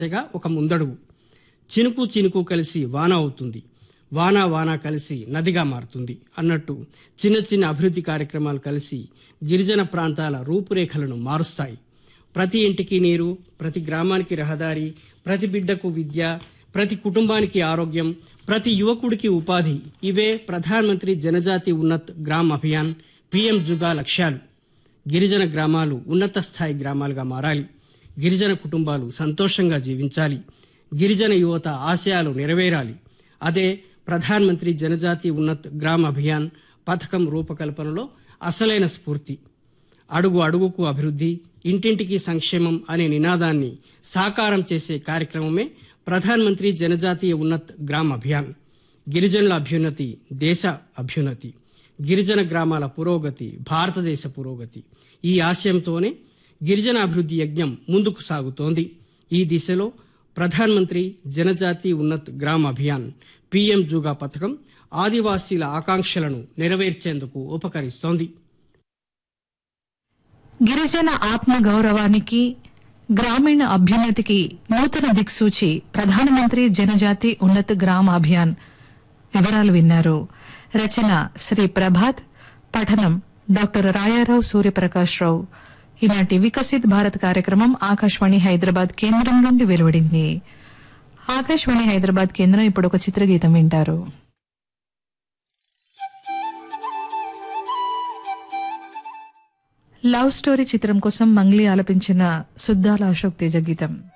దిశగా ఒక ముందడుగు చినుకు చినుకు కలిసి వాన అవుతుంది వాన వాన కలిసి నదిగా మారుతుంది అన్నట్టు చిన్న చిన్న అభివృద్ధి కార్యక్రమాలు కలిసి గిరిజన ప్రాంతాల రూపురేఖలను మారుస్తాయి ప్రతి ఇంటికి నీరు ప్రతి గ్రామానికి రహదారి ప్రతి బిడ్డకు విద్య ప్రతి కుటుంబానికి ఆరోగ్యం ప్రతి యువకుడికి ఉపాధి ఇవే ప్రధానమంత్రి జనజాతి ఉన్నత్ గ్రామ్ అభియాన్ పిఎం జుగా లక్ష్యాలు గిరిజన గ్రామాలు ఉన్నత స్థాయి గ్రామాలుగా మారాలి గిరిజన కుటుంబాలు సంతోషంగా జీవించాలి గిరిజన యువత ఆశయాలు నెరవేరాలి అదే ప్రధాన్ మంత్రి జనజాతి ఉన్నత్ గ్రామ్ అభియాన్ పథకం రూపకల్పనలో అసలైన స్ఫూర్తి అడుగు అడుగుకు అభివృద్ధి ఇంటింటికి సంక్షేమం అనే నినాదాన్ని సాకారం చేసే కార్యక్రమమే ప్రధాన్ మంత్రి జనజాతీయ ఉన్నత్ గ్రామ్ అభియాన్ గిరిజనుల అభ్యున్నతి దేశ అభ్యున్నతి గిరిజన గ్రామాల పురోగతి భారతదేశ పురోగతి ఈ ఆశయంతోనే గిరిజన అభివృద్ధి యజ్ఞం ముందుకు సాగుతోంది ఈ దిశలో ప్రధాన్ మంత్రి జనజాతి ఉన్నత్ గ్రామ్ అభియాన్ పిఎం జూగా పథకం ఆదివాసీల ఆకాంక్షలను నెరవేర్చేందుకు ఉపకరిస్తోంది గిరిజన ఆత్మ గౌరవానికి గ్రామీణ అభ్యున్నతికి నూతన దిక్సూచి ప్రధానమంత్రి జనజాతి ఉన్నత గ్రామ అభియాన్ వివరాలు విన్నారు రచన శ్రీ ప్రభాత్ పఠనం డాక్టర్ రాయారావు సూర్యప్రకాష్ రావు ఈనాటి వికసిత్ భారత్ కార్యక్రమం ఆకాశవాణి హైదరాబాద్ కేంద్రం నుండి వెలువడింది ఆకాశవాణి హైదరాబాద్ కేంద్రం ఇప్పుడు ఒక చిత్రగీతం వింటారు లవ్ స్టోరీ చిత్రం కోసం మంగ్లీ ఆలపించిన సుద్దాల అశోక్ తేజ గీతం